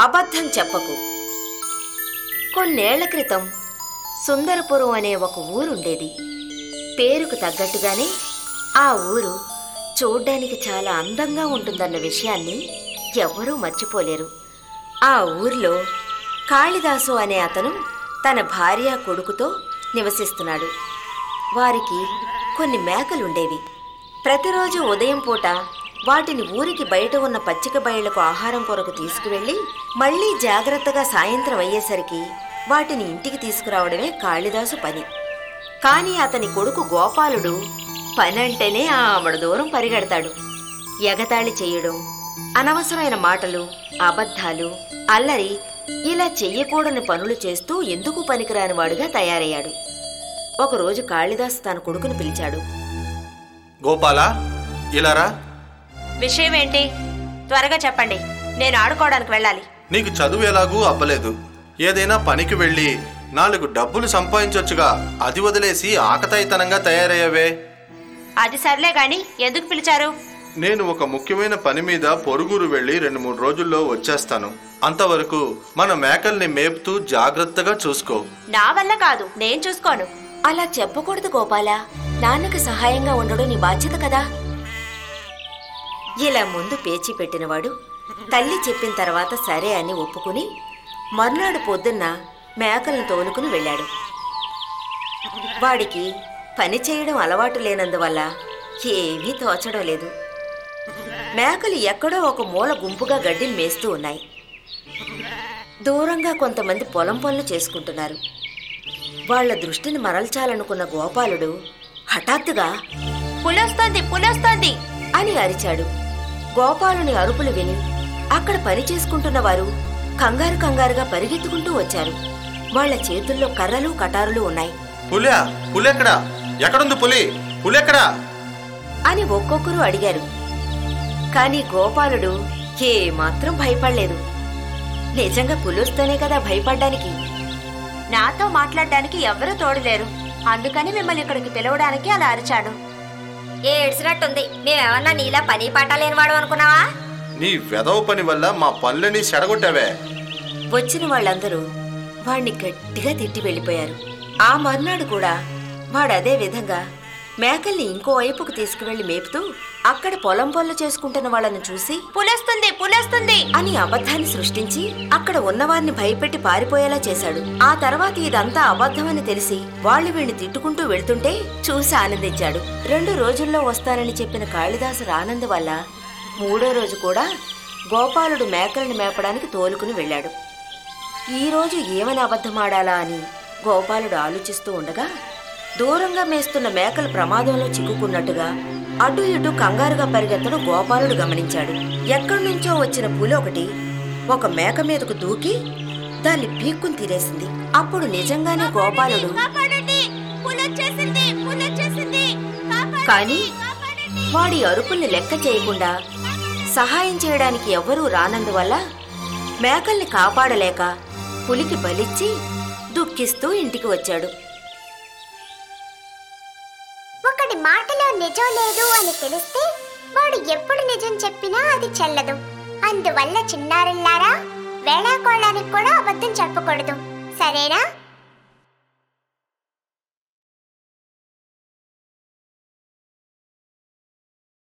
అబద్ధం చెప్పకు కొన్నేళ్ల క్రితం సుందరపురం అనే ఒక ఊరుండేది పేరుకు తగ్గట్టుగానే ఆ ఊరు చూడ్డానికి చాలా అందంగా ఉంటుందన్న విషయాన్ని ఎవ్వరూ మర్చిపోలేరు ఆ ఊరిలో కాళిదాసు అనే అతను తన భార్య కొడుకుతో నివసిస్తున్నాడు వారికి కొన్ని మేకలుండేవి ప్రతిరోజు ఉదయం పూట వాటిని ఊరికి బయట ఉన్న పచ్చిక బయళ్లకు ఆహారం కొరకు తీసుకువెళ్ళి మళ్ళీ జాగ్రత్తగా సాయంత్రం అయ్యేసరికి వాటిని ఇంటికి తీసుకురావడమే కాళిదాసు పని కాని అతని కొడుకు గోపాలుడు పనంటేనే ఆమడ దూరం పరిగెడతాడు ఎగతాళి చేయడం అనవసరమైన మాటలు అబద్ధాలు అల్లరి ఇలా చెయ్యకూడని పనులు చేస్తూ ఎందుకు పనికిరాని వాడుగా తయారయ్యాడు ఒకరోజు కాళిదాసు తన కొడుకును పిలిచాడు గోపాలా ఇలారా విషయం ఏంటి త్వరగా చెప్పండి నేను ఆడుకోవడానికి వెళ్ళాలి నీకు చదువు ఎలాగూ అబ్బలేదు ఏదైనా పనికి వెళ్ళి నాలుగు డబ్బులు సంపాదించొచ్చుగా అది వదిలేసి ఆకతాయితనంగా తయారయ్యావే అది సర్లే గాని ఎందుకు పిలిచారు నేను ఒక ముఖ్యమైన పని మీద పొరుగురు వెళ్ళి రెండు మూడు రోజుల్లో వచ్చేస్తాను అంతవరకు మన మేకల్ని మేపుతూ జాగ్రత్తగా చూసుకో నా వల్ల కాదు నేను చూసుకోను అలా చెప్పకూడదు గోపాల నాన్నకు సహాయంగా ఉండడం నీ బాధ్యత కదా ఇలా ముందు పేచి పెట్టినవాడు తల్లి చెప్పిన తర్వాత సరే అని ఒప్పుకుని మర్నాడు పొద్దున్న మేకలను తోలుకుని వెళ్ళాడు వాడికి పని చేయడం అలవాటు లేనందువల్ల ఏమీ తోచడం లేదు మేకలు ఎక్కడో ఒక మూల గుంపుగా గడ్డిని మేస్తూ ఉన్నాయి దూరంగా కొంతమంది పొలం పనులు చేసుకుంటున్నారు వాళ్ళ దృష్టిని మరల్చాలనుకున్న గోపాలుడు హఠాత్తుగా పులొస్తోంది పులొస్తోంది అని అరిచాడు గోపాలుని అరుపులు విని అక్కడ పని చేసుకుంటున్న వారు కంగారు కంగారుగా పరిగెత్తుకుంటూ వచ్చారు వాళ్ళ చేతుల్లో కర్రలు కటారులు ఉన్నాయి పులియా పులెక్కడా ఎక్కడుంది పులి పులెక్కడా అని ఒక్కొక్కరు అడిగారు కాని గోపాలుడు ఏ మాత్రం భయపడలేదు నిజంగా పులుస్తేనే కదా భయపడ్డానికి నాతో మాట్లాడడానికి ఎవరూ తోడులేరు అందుకని మిమ్మల్ని ఇక్కడికి పిలవడానికి అలా అరిచాడు ఏడ్చినట్టుంది మేమేమన్నా నీలా పని పాట లేనివాడు అనుకున్నావా నీ వెదవ పని వల్ల మా పనులని చెడగొట్టావే వచ్చిన వాళ్ళందరూ వాణ్ణి గట్టిగా తిట్టి వెళ్ళిపోయారు ఆ మర్నాడు కూడా వాడదే విధంగా మేకల్ని ఇంకో వైపుకు తీసుకువెళ్లి మేపుతూ అక్కడ పొలం పనులు చేసుకుంటున్న వాళ్ళని చూసి పులేస్తుంది పులేస్తుంది అని అబద్ధాన్ని సృష్టించి అక్కడ ఉన్నవారిని భయపెట్టి పారిపోయేలా చేశాడు ఆ తర్వాత ఇదంతా అబద్ధమని తెలిసి వాళ్ళు వీణ్ణి తిట్టుకుంటూ వెళ్తుంటే చూసి ఆనందించాడు రెండు రోజుల్లో వస్తానని చెప్పిన కాళిదాసు రానందు వల్ల మూడో రోజు కూడా గోపాలుడు మేకలను మేపడానికి తోలుకుని వెళ్ళాడు ఈ రోజు ఏమని అబద్ధమాడాలా అని గోపాలుడు ఆలోచిస్తూ ఉండగా దూరంగా మేస్తున్న మేకలు ప్రమాదంలో చిక్కుకున్నట్టుగా అటు ఇటు కంగారుగా పరిగెత్తడం గోపాలుడు గమనించాడు ఎక్కడి నుంచో వచ్చిన పులి ఒకటి ఒక మేక మీదకు దూకి దాన్ని పీక్కుని తినేసింది అప్పుడు నిజంగానే గోపాలుడు కానీ వాడి అరుపుల్ని లెక్క చేయకుండా సహాయం చేయడానికి ఎవ్వరూ రానందువల్ల మేకల్ని కాపాడలేక పులికి బలిచ్చి దుఃఖిస్తూ ఇంటికి వచ్చాడు ఒకడి మాటలో నిజం లేదు అని తెలిస్తే వాడు ఎప్పుడు నిజం చెప్పినా అది చెల్లదు అందువల్ల చిన్నారుల్లారా వేళాకోళానికి కూడా అబద్ధం చెప్పకూడదు సరేనా